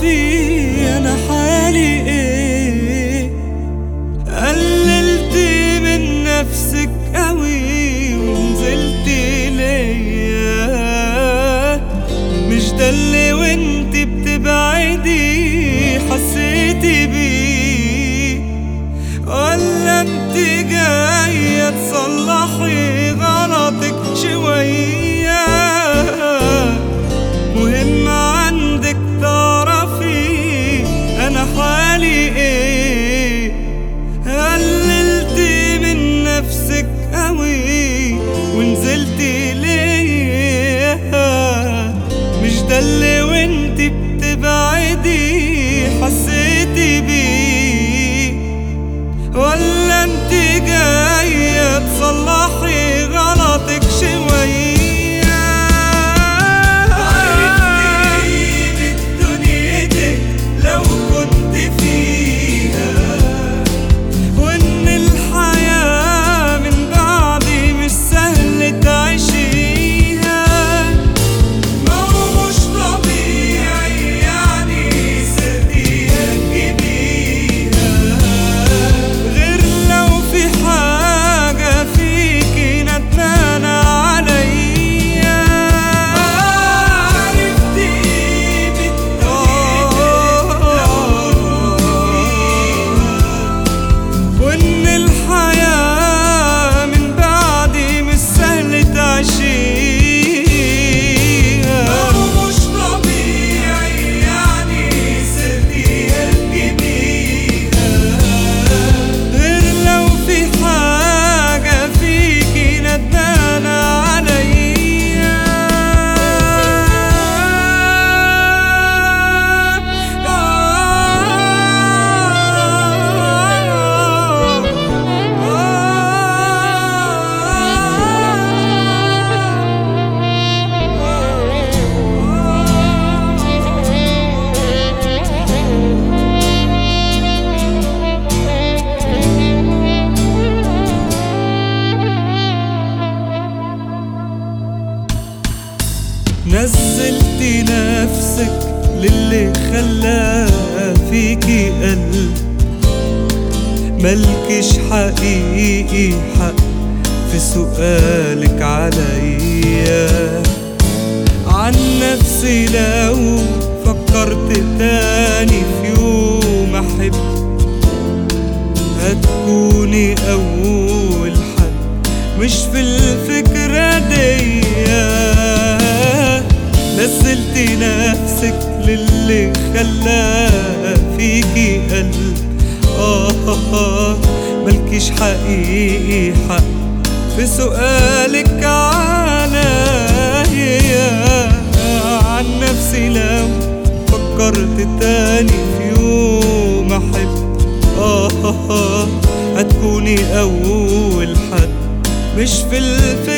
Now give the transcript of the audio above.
تعرفي انا حالي ايه قللت من نفسك قوي ونزلت ليا مش ده اللي وانت بتبعدي حسيتي بيه ولا انت جاية تصلحي غلطك شوية مهم عندك تعرفي انا حالي ايه قللت من نفسك قوي ونزلت ليه مش ده اللي وانت بتبعدي حسيتي بيه ولا انت جاية تصلحي غلطك شوية عرفتي بدنيتك لو كنت فيها وان الحياة من بعدي مش سهل تعيشيها ما هو مش طبيعي يعني سردي تجيبيها غير لو في حاجة فيكي ندمانة عليا عرفتي وإن الحياة من بعدي مش سهل تعيشيها ما مش طبيعي يعني سردي تجيبيها غير لو في حاجة فيكي ندمانة عليا نزلتي نفسك للي خلى فيكي قلب ملكش حقيقي حق في سؤالك عليا عن نفسي لو فكرت تاني في يوم احب هتكوني اول حد مش في الفكرة دي نزلتي نفسك للي خلى فيكي قلب آه, آه, آه ملكيش حقيقي حق في سؤالك عليا عن نفسي لو فكرت تاني في يوم احب آه, آه, آه هتكوني اول حد مش في الفكرة